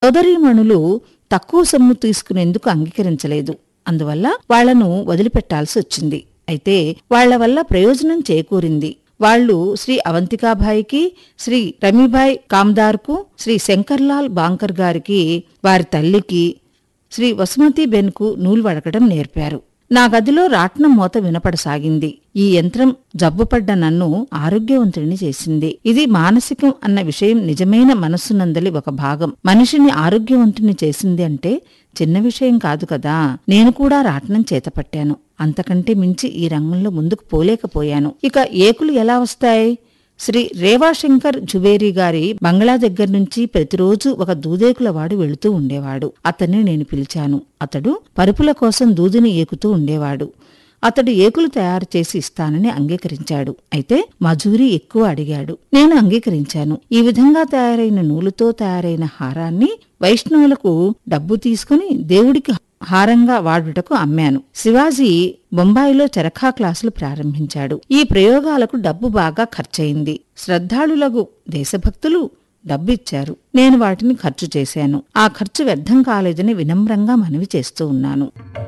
సోదరీమణులు తక్కువ సొమ్ము తీసుకునేందుకు అంగీకరించలేదు అందువల్ల వాళ్లను వదిలిపెట్టాల్సి వచ్చింది అయితే వాళ్ల వల్ల ప్రయోజనం చేకూరింది వాళ్ళు శ్రీ అవంతికాబాయికి శ్రీ రమీబాయ్ కామ్దార్కు శ్రీ శంకర్లాల్ బాంకర్ గారికి వారి తల్లికి శ్రీ వసుమతి బెన్కు నూలు వడకడం నేర్పారు నా గదిలో రాట్నం మోత వినపడసాగింది ఈ యంత్రం జబ్బుపడ్డ నన్ను ఆరోగ్యవంతుడిని చేసింది ఇది మానసికం అన్న విషయం నిజమైన మనస్సునందలి ఒక భాగం మనిషిని ఆరోగ్యవంతుని చేసింది అంటే చిన్న విషయం కాదు కదా నేను కూడా రాట్నం చేతపట్టాను అంతకంటే మించి ఈ రంగంలో ముందుకు పోలేకపోయాను ఇక ఏకులు ఎలా వస్తాయి శ్రీ రేవాశంకర్ జుబేరి గారి బంగ్లా దగ్గర నుంచి ప్రతిరోజు ఒక దూదేకుల వాడు వెళుతూ ఉండేవాడు అతన్ని నేను పిలిచాను అతడు పరుపుల కోసం దూదిని ఏకుతూ ఉండేవాడు అతడు ఏకులు తయారు చేసి ఇస్తానని అంగీకరించాడు అయితే మజూరీ ఎక్కువ అడిగాడు నేను అంగీకరించాను ఈ విధంగా తయారైన నూలుతో తయారైన హారాన్ని వైష్ణవులకు డబ్బు తీసుకుని దేవుడికి హారంగా వాడుటకు అమ్మాను శివాజీ బొంబాయిలో చరఖా క్లాసులు ప్రారంభించాడు ఈ ప్రయోగాలకు డబ్బు బాగా ఖర్చయింది శ్రద్ధాళులకు దేశభక్తులు డబ్బిచ్చారు నేను వాటిని ఖర్చు చేశాను ఆ ఖర్చు వ్యర్థం కాలేదని వినమ్రంగా మనవి చేస్తూ ఉన్నాను